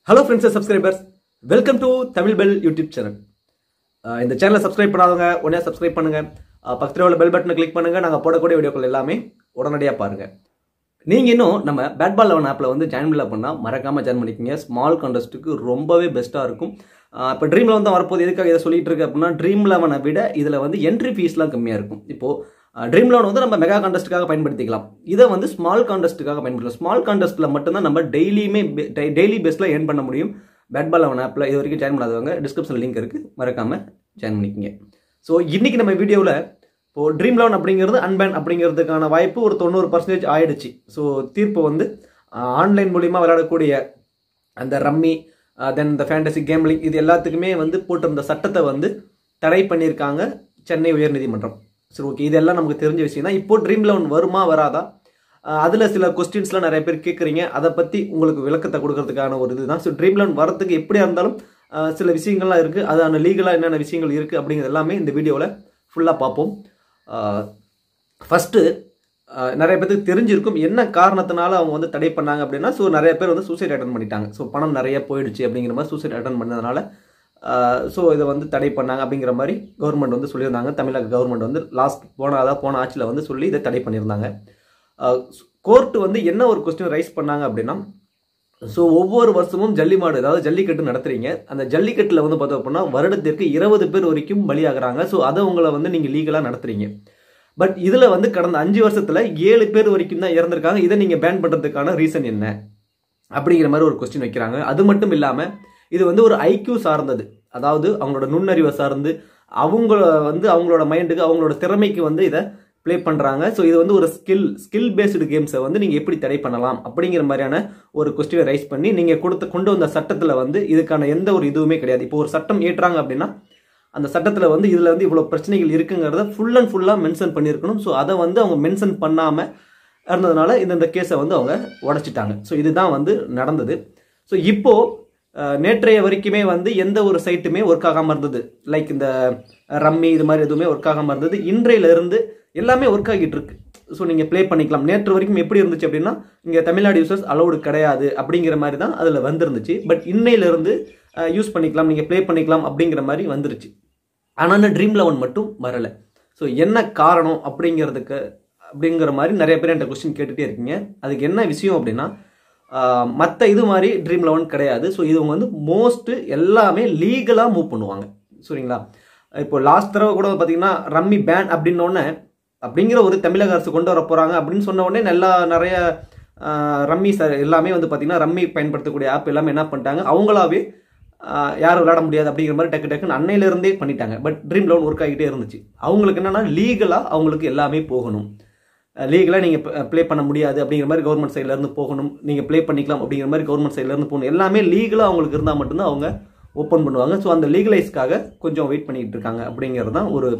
hello friends subscribers welcome to Tamil bell YouTube channel இந்த சேனலை subscribe பண்ணாதவங்க உடனே சப்ஸ்கிரைப் பண்ணுங்க அஹ் பக்கத்துல உள்ள பெல் பட்டனை கிளிக் பண்ணுங்க நாங்கள் போடக்கூடிய வீடியோக்கள் எல்லாமே உடனடியாக பாருங்க நீங்க இன்னும் நம்ம பேட் பால் லெவன் ஆப்பில் வந்து ஜாயின் பண்ணல பண்ணால் மறக்காம ஜாயின் பண்ணிக்கோங்க ஸ்மால் கான்டெஸ்ட்டுக்கு ரொம்பவே பெஸ்ட்டாக இருக்கும் இப்போ ட்ரீம் லெவன் தான் வரப்போது எதுக்காக இதை சொல்லிட்டு இருக்கு அப்படின்னா ட்ரீம் லெவனை விட இதில் வந்து என்ட்ரி ஃபீஸ்லாம் கம்மியாக இருக்கும் இப்போ ட்ரீம் லெவன் வந்து நம்ம மெகா கான்டெஸ்ட்டுக்காக பயன்படுத்திக்கலாம் இதை வந்து ஸ்மால் கான்டெஸ்ட்டுக்காக பயன்படுத்தலாம் ஸ்மால் கான்டெஸ்ட்டில் மட்டும்தான் நம்ம டெய்லியுமே டெய்லி பேஸில் ஏர்ன் பண்ண முடியும் பேட் பால் லெவன் ஆப்பில் இது வரைக்கும் ஜாயின் பண்ணாதவங்க டிஸ்கிரிப்ஷன் லிங்க் இருக்குது மறக்காம ஜாயின் பண்ணிக்கோங்க ஸோ இன்னைக்கு நம்ம வீடியோவில் இப்போ ட்ரீம் லெவன் அப்படிங்கிறது அன்பேன் அப்படிங்கிறதுக்கான வாய்ப்பு ஒரு தொண்ணூறு பர்சன்டேஜ் ஆயிடுச்சு ஸோ தீர்ப்பு வந்து ஆன்லைன் மூலிமா விளையாடக்கூடிய அந்த ரம்மி தென் இந்த ஃபேண்டசி கேம்லிங் இது எல்லாத்துக்குமே வந்து போட்டிருந்த சட்டத்தை வந்து தடை பண்ணியிருக்காங்க சென்னை உயர்நீதிமன்றம் சரி ஓகே இதெல்லாம் நமக்கு தெரிஞ்ச விஷயம் தான் இப்போ ட்ரீம் லெவன் வருமா வராதா அதில் சில கொஸ்டின்ஸ்லாம் நிறைய பேர் கேட்குறீங்க அதை பற்றி உங்களுக்கு விளக்கத்தை கொடுக்கறதுக்கான ஒரு இதுதான் ஸோ ட்ரீம் லெவன் வரத்துக்கு எப்படியா இருந்தாலும் அஹ், சில விஷயங்கள்லாம் இருக்குது அதான லீகலாக என்னென்ன விஷயங்கள் இருக்குது அப்படிங்கிறது எல்லாமே இந்த வீடியோவில் ஃபுல்லாக பார்ப்போம் ஃபஸ்ட்டு நிறைய பேருக்கு தெரிஞ்சிருக்கும் என்ன காரணத்தினால அவங்க வந்து தடை பண்ணாங்க அப்படின்னா ஸோ நிறைய பேர் வந்து சூசைட் அட்டன் பண்ணிட்டாங்க ஸோ பணம் நிறைய போயிடுச்சு அப்படிங்கிற மாதிரி சூசைட் அட்டன் பண்ணதுனால ஸோ இதை வந்து தடை பண்ணாங்க அப்படிங்கிற மாதிரி கவர்மெண்ட் வந்து சொல்லியிருந்தாங்க தமிழக கவர்மெண்ட் வந்து லாஸ்ட் போன அதாவது போன ஆட்சியில் வந்து சொல்லி இதை தடை பண்ணியிருந்தாங்க கோர்ட் வந்து என்ன ஒரு கொஸ்டின் ரைஸ் பண்ணாங்க அப்படின்னா ஸோ ஒவ்வொரு வருஷமும் ஜல்லி மாடு அதாவது ஜல்லிக்கட்டு நடத்துறீங்க அந்த ஜல்லிக்கட்டில் வந்து பார்த்தோம் அப்படின்னா வருடத்திற்கு இருபது பேர் வரைக்கும் பலியாகிறாங்க ஸோ அதை உங்களை வந்து நீங்கள் லீகலாக நடத்துறீங்க பட் இதில் வந்து கடந்த அஞ்சு வருஷத்தில் ஏழு பேர் வரைக்கும் தான் இறந்துருக்காங்க இதை நீங்கள் பேன் பண்ணுறதுக்கான ரீசன் என்ன அப்படிங்கிற மாதிரி ஒரு கொஸ்டின் வைக்கிறாங்க அது மட்டும் இல்லாமல் இது வந்து ஒரு ஐக்யூ சார்ந்தது அதாவது அவங்களோட நுண்ணறிவை சார்ந்து அவங்கள வந்து அவங்களோட மைண்டுக்கு அவங்களோட திறமைக்கு வந்து இதை ப்ளே பண்ணுறாங்க ஸோ இது வந்து ஒரு ஸ்கில் ஸ்கில் பேஸ்டு கேம்ஸை வந்து நீங்கள் எப்படி தடை பண்ணலாம் அப்படிங்கிற மாதிரியான ஒரு கொஸ்டினை ரைஸ் பண்ணி நீங்கள் கொடுத்து கொண்டு வந்த சட்டத்தில் வந்து இதுக்கான எந்த ஒரு இதுவுமே கிடையாது இப்போ ஒரு சட்டம் ஏற்றாங்க அப்படின்னா அந்த சட்டத்தில் வந்து இதில் வந்து இவ்வளோ பிரச்சனைகள் இருக்குங்கிறத ஃபுல் அண்ட் ஃபுல்லாக மென்ஷன் பண்ணியிருக்கணும் ஸோ அதை வந்து அவங்க மென்ஷன் பண்ணாமல் இருந்ததுனால இந்த இந்த கேஸை வந்து அவங்க உடைச்சிட்டாங்க ஸோ இதுதான் வந்து நடந்தது ஸோ இப்போது அஹ், நேற்றைய வரைக்குமே வந்து எந்த ஒரு சைட்டுமே ஒர்க் ஆகாமல் இருந்தது லைக் இந்த ரம்மி இது மாதிரி எதுவுமே ஒர்க் ஆகாமல் இருந்தது இன்றையில இருந்து எல்லாமே ஒர்க் ஆகிட்டு இருக்கு ஸோ நீங்கள் ப்ளே பண்ணிக்கலாம் நேற்று வரைக்கும் எப்படி இருந்துச்சு அப்படின்னா இங்கே தமிழ்நாடு யூசர்ஸ் அலௌடு கிடையாது அப்படிங்கிற மாதிரி தான் அதில் வந்திருந்துச்சு பட் இன்னையிலிருந்து யூஸ் பண்ணிக்கலாம் நீங்கள் ப்ளே பண்ணிக்கலாம் அப்படிங்கிற மாதிரி வந்துருச்சு ஆனால் ட்ரீம் லெவன் மட்டும் வரலை ஸோ என்ன காரணம் அப்படிங்கிறதுக்கு அப்படிங்கிற மாதிரி நிறைய பேர் என்கிட்ட கொஸ்டின் கேட்டுகிட்டே இருக்கீங்க அதுக்கு என்ன விஷயம் அப்படின்னா மற்ற இது மாதிரி ட்ரீம் லெவன் கிடையாது ஸோ இது வந்து மோஸ்ட்டு எல்லாமே லீகலாக மூவ் பண்ணுவாங்க சரிங்களா இப்போ லாஸ்ட் தடவை கூட பார்த்தீங்கன்னா ரம்மி பேன் அப்படின்னோடனே அப்படிங்கிற ஒரு தமிழக அரசு கொண்டு வர போகிறாங்க அப்படின்னு சொன்ன உடனே நல்லா நிறைய ஆஹ், ரம்மி ச எல்லாமே வந்து பார்த்தீங்கன்னா ரம்மி பயன்படுத்தக்கூடிய ஆப் எல்லாமே என்ன பண்ணிட்டாங்க அவங்களாவே ஆஹ், யாரும் விளையாட முடியாது அப்படிங்கிற மாதிரி டக்கு டக்குன்னு அன்னையிலேருந்தே பண்ணிட்டாங்க பட் ட்ரீம் லெவன் ஒர்க் ஆகிட்டே இருந்துச்சு அவங்களுக்கு என்னன்னா லீகலாக அவங்களுக்கு எல்லாமே போகணும் லீகலாக நீங்கள் ப்ளே பண்ண முடியாது அப்படிங்கிற மாதிரி கவர்மெண்ட் சைட்லேருந்து போகணும் நீங்கள் ப்ளே பண்ணிக்கலாம் அப்படிங்கிற மாதிரி கவர்மெண்ட் சைட்லேருந்து போகணும் எல்லாமே லீகலாக அவங்களுக்கு இருந்தால் மட்டும்தான் அவங்க ஓப்பன் பண்ணுவாங்க ஸோ அந்த லீகலைஸ்க்காக கொஞ்சம் வெயிட் பண்ணிக்கிட்டு இருக்காங்க அப்படிங்கிறது தான் ஒரு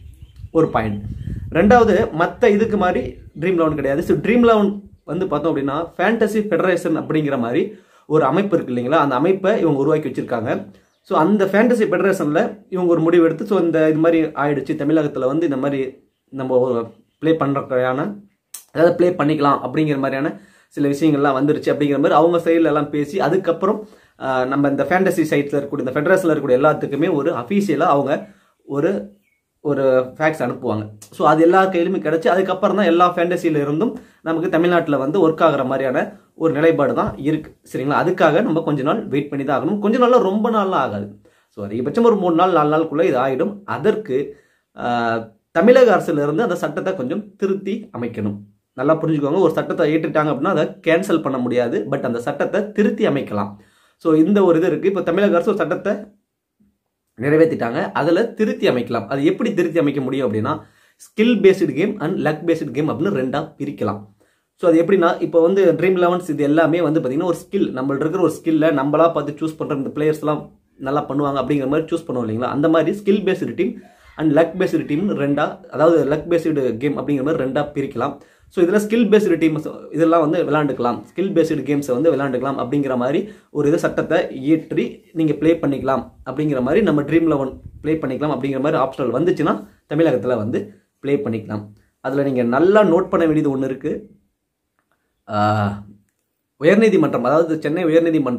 ஒரு பாயிண்ட் ரெண்டாவது மற்ற இதுக்கு மாதிரி ட்ரீம் லெவன் கிடையாது ஸோ ட்ரீம் லெவன் வந்து பார்த்தோம் அப்படின்னா ஃபேண்டசி ஃபெடரேஷன் அப்படிங்கிற மாதிரி ஒரு அமைப்பு இருக்கு இல்லைங்களா அந்த அமைப்பை இவங்க உருவாக்கி வச்சிருக்காங்க ஸோ அந்த ஃபேண்டசி ஃபெடரேஷனில் இவங்க ஒரு முடிவு எடுத்து ஸோ இந்த இது மாதிரி ஆயிடுச்சு தமிழகத்தில் வந்து இந்த மாதிரி நம்ம ப்ளே பண்ணுறக்கான அதாவது ப்ளே பண்ணிக்கலாம் அப்படிங்கிற மாதிரியான சில விஷயங்கள்லாம் வந்துருச்சு அப்படிங்கிற மாதிரி அவங்க சைடில் எல்லாம் பேசி அதுக்கப்புறம் ஆஹ், நம்ம இந்த ஃபேண்டசி சைட்டில் இருக்கக்கூடிய இந்த ஃபெடரேஷனில் இருக்கக்கூடிய எல்லாத்துக்குமே ஒரு அஃபீஷியலாக அவங்க ஒரு ஒரு ஃபேக்ஸ் அனுப்புவாங்க ஸோ அது எல்லா கையிலுமே கிடச்சி அதுக்கப்புறம் தான் எல்லா ஃபேண்டசியில இருந்தும் நமக்கு தமிழ்நாட்டில் வந்து ஒர்க் ஆகுற மாதிரியான ஒரு நிலைப்பாடு தான் இருக்கு சரிங்களா அதுக்காக நம்ம கொஞ்ச நாள் வெயிட் பண்ணி தான் ஆகணும் கொஞ்ச நாள்லாம் ரொம்ப நாள்லாம் ஆகாது ஸோ அதிகபட்சம் ஒரு மூணு நாள் நாலு நாளுக்குள்ளே இது ஆகிடும் அதற்கு ஆஹ், தமிழக அரசுல இருந்து அந்த சட்டத்தை கொஞ்சம் திருத்தி அமைக்கணும் நல்லா புரிஞ்சுக்கோங்க ஒரு சட்டத்தை ஏற்றுட்டாங்க அப்படின்னா அதை கேன்சல் பண்ண முடியாது பட் அந்த சட்டத்தை திருத்தி அமைக்கலாம் ஸோ இந்த ஒரு இது இருக்குது இப்போ தமிழக அரசு ஒரு சட்டத்தை நிறைவேற்றிட்டாங்க அதில் திருத்தி அமைக்கலாம் அது எப்படி திருத்தி அமைக்க முடியும் அப்படின்னா skill based game and luck based game அப்படின்னு ரெண்டாக பிரிக்கலாம் ஸோ அது எப்படின்னா இப்போ வந்து ட்ரீம் லெவன்ஸ் இது எல்லாமே வந்து பார்த்தீங்கன்னா ஒரு ஸ்கில் நம்மள்ட்ட இருக்கிற ஒரு ஸ்கில்ல நம்மளா பார்த்து சூஸ் பண்ணுற இந்த பிளேயர்ஸ்லாம் நல்லா பண்ணுவாங்க அப்படிங்கிற மாதிரி சூஸ் பண்ணுவோம் இல்லைங்களா அந்த மாதிரி skill based team and luck based team ரெண்டா அதாவது லக் பேஸ்டு கேம் அப்படிங்கிற மாதிரி ரெண்டாக பிரிக்கலாம் ஸோ இதில் ஸ்கில் பேஸ்டு டீம்ஸ் இதெல்லாம் வந்து விளாண்டுக்கலாம் ஸ்கில் பேஸ்டு கேம்ஸை வந்து விளாண்டுக்கலாம் அப்படிங்கிற மாதிரி ஒரு இது சட்டத்தை இயற்றி நீங்கள் ப்ளே பண்ணிக்கலாம் அப்படிங்கிற மாதிரி நம்ம ட்ரீம் லெவன் ப்ளே பண்ணிக்கலாம் அப்படிங்கிற மாதிரி ஆப்ஷனல் வந்துச்சுன்னா தமிழகத்தில் வந்து ப்ளே பண்ணிக்கலாம் அதில் நீங்கள் நல்லா நோட் பண்ண வேண்டியது ஒன்று இருக்குது உயர்நீதிமன்றம் அதாவது சென்னை உயர்நீதிமன்றம்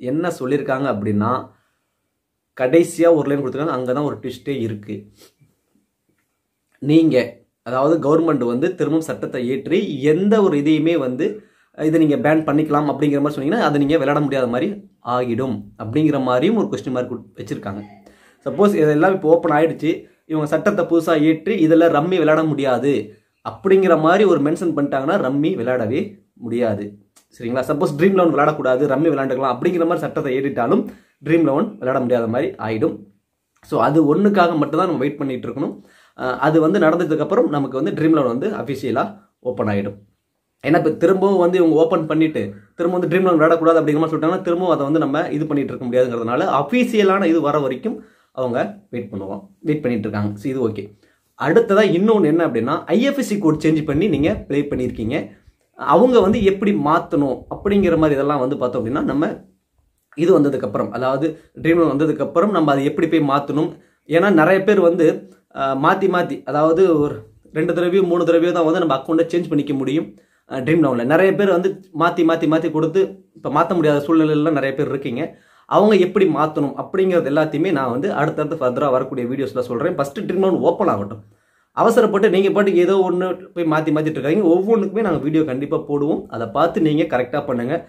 என்ன சொல்லியிருக்காங்க அப்படின்னா கடைசியாக ஒரு லைன் கொடுத்துருக்காங்க அங்கே தான் ஒரு ட்விஸ்டே இருக்குது நீங்கள் அதாவது கவர்மெண்ட் வந்து திரும்பவும் சட்டத்தை ஏற்றி எந்த ஒரு இதையுமே வந்து இதை நீங்கள் பேன் பண்ணிக்கலாம் அப்படிங்கிற மாதிரி சொன்னீங்கன்னா அதை நீங்கள் விளையாட முடியாத மாதிரி ஆகிடும் அப்படிங்கிற மாதிரியும் ஒரு கொஸ்டின் மார்க் வச்சுருக்காங்க சப்போஸ் இதெல்லாம் இப்போ ஓப்பன் ஆயிடுச்சு இவங்க சட்டத்தை புதுசாக ஏற்றி இதில் ரம்மி விளையாட முடியாது அப்படிங்கிற மாதிரி ஒரு மென்ஷன் பண்ணிட்டாங்கன்னா ரம்மி விளையாடவே முடியாது சரிங்களா சப்போஸ் ட்ரீம் லெவன் விளையாடக்கூடாது ரம்மி விளையாண்டுக்கலாம் அப்படிங்கிற மாதிரி சட்டத்தை ஏறிட்டாலும் ட்ரீம் லெவன் விளையாட முடியாத மாதிரி ஆகிடும் ஸோ அது ஒன்றுக்காக மட்டும்தான் நம்ம வெயிட் பண்ணிட்டு இருக்கணும் அஹ் அது வந்து நடந்ததுக்கப்புறம் நமக்கு வந்து ட்ரீம் லெவன் வந்து அஃபிஷியலாக ஓப்பன் ஆகிடும் ஏன்னா இப்போ திரும்பவும் வந்து இவங்க ஓப்பன் பண்ணிட்டு திரும்ப வந்து ட்ரீம் லெவன் விளையாடக்கூடாது அப்படிங்கிற மாதிரி சொல்லிட்டாங்கன்னா திரும்பவும் அதை வந்து நம்ம இது பண்ணிட்டு இருக்க முடியாதுங்கிறதுனால அஃபீஷியலான இது வர வரைக்கும் அவங்க வெயிட் பண்ணுவோம் வெயிட் பண்ணிட்டு இருக்காங்க ஸோ இது ஓகே அடுத்ததாக இன்னொன்று என்ன அப்படின்னா ஐஎஃப்எஸ்சி கோட் சேஞ்ச் பண்ணி நீங்கள் ப்ளே பண்ணியிருக்கீங்க அவங்க வந்து எப்படி மாற்றணும் அப்படிங்கிற மாதிரி இதெல்லாம் வந்து பார்த்தோம் அப்படின்னா நம்ம இது வந்ததுக்கப்புறம் அதாவது ட்ரீம் வந்ததுக்கப்புறம் நம்ம அதை எப்படி போய் மாற்றணும் ஏன்னா நிறைய பேர் வந்து மாற்றி மாற்றி அதாவது ஒரு ரெண்டு தடவையோ மூணு தடவையோ தான் வந்து நம்ம அக்கௌண்ட்டை சேஞ்ச் பண்ணிக்க முடியும் ட்ரீம் லெவனில் நிறைய பேர் வந்து மாற்றி மாற்றி மாற்றி கொடுத்து இப்போ மாற்ற முடியாத சூழ்நிலையில நிறைய பேர் இருக்கீங்க அவங்க எப்படி மாற்றணும் அப்படிங்கிறது எல்லாத்தையுமே நான் வந்து அடுத்தடுத்து ஃபர்தராக வரக்கூடிய வீடியோஸில் சொல்கிறேன் ஃபஸ்ட்டு ட்ரீம் லெவன் ஓப்பன் ஆகட்டும் அவசரப்பட்டு நீங்கள் பாட்டுக்கு ஏதோ ஒன்று போய் மாற்றி மாற்றிட்டு இருக்காங்க ஒவ்வொன்றுக்குமே நாங்கள் வீடியோ கண்டிப்பாக போடுவோம் அதை பார்த்து நீங்கள் கரெக்டாக பண்ணுங்கள்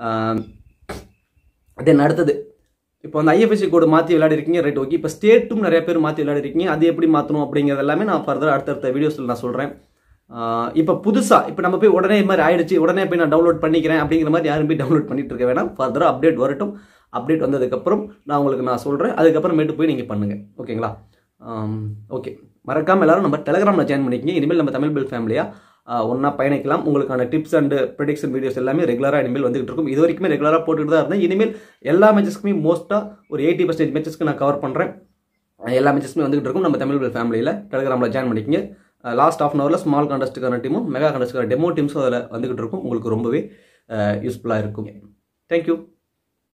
தென் அடுத்தது இப்போ அந்த ஐஎஃப்எஸ்சி கோடு மாற்றி விளையாடிருக்கீங்க ரைட் ஓகே இப்போ ஸ்டேட்டும் நிறைய பேர் மாற்றி விளையாடிருக்கீங்க அது எப்படி மாற்றணும் அப்படிங்கிறது எல்லாமே நான் ஃபர்தர் அடுத்தடுத்த வீடியோஸில் நான் சொல்கிறேன் இப்போ புதுசாக இப்போ நம்ம போய் உடனே இது மாதிரி ஆயிடுச்சு உடனே போய் நான் டவுன்லோட் பண்ணிக்கிறேன் அப்படிங்கிற மாதிரி யாரும் போய் டவுன்லோட் பண்ணிட்டு இருக்க வேணாம் ஃபர்தராக அப்டேட் வரட்டும் அப்டேட் வந்ததுக்கப்புறம் நான் உங்களுக்கு நான் சொல்கிறேன் அதுக்கப்புறமேட்டு போய் நீங்கள் பண்ணுங்கள் ஓகேங்களா ஓகே மறக்காமல் எல்லாரும் நம்ம டெலிகிராமில் ஜாயின் பண்ணிக்கிங்க இனிமேல் நம்ம தமிழ் பில் ஃபேமிலியாக ஒன்றா பயணிக்கலாம் உங்களுக்கான டிப்ஸ் அண்ட் ப்ரெடிக்ஷன் வீடியோஸ் எல்லாமே ரெகுலராக இனிமேல் வந்துகிட்டு இருக்கும் இது வரைக்குமே ரெகுலராக போட்டுட்டு தான் இருந்தேன் இனிமேல் எல்லா மேட்சஸ்க்குமே மோஸ்ட்டாக ஒரு எயிட்டி பர்சன்டேஜ் மேட்சஸ்க்கு நான் கவர் பண்ணுறேன் எல்லா மேட்சஸ்மே வந்துகிட்டு இருக்கும் நம்ம தமிழ் பில் ஃபேமிலியில் டெலிகிராமில் ஜாயின் பண்ணிக்கிங்க லாஸ்ட் ஆஃப் அன் ஹவரில் ஸ்மால் கான்டெஸ்ட்டுக்கான டீமும் மெகா கான்டெஸ்ட்டுக்கான டெமோ டீம்ஸும் அதில் வந்துகிட்டு இருக்கும் உங்களுக்கு ரொம்பவே யூஸ்ஃபுல்லாக இருக்கும் தேங்க்யூ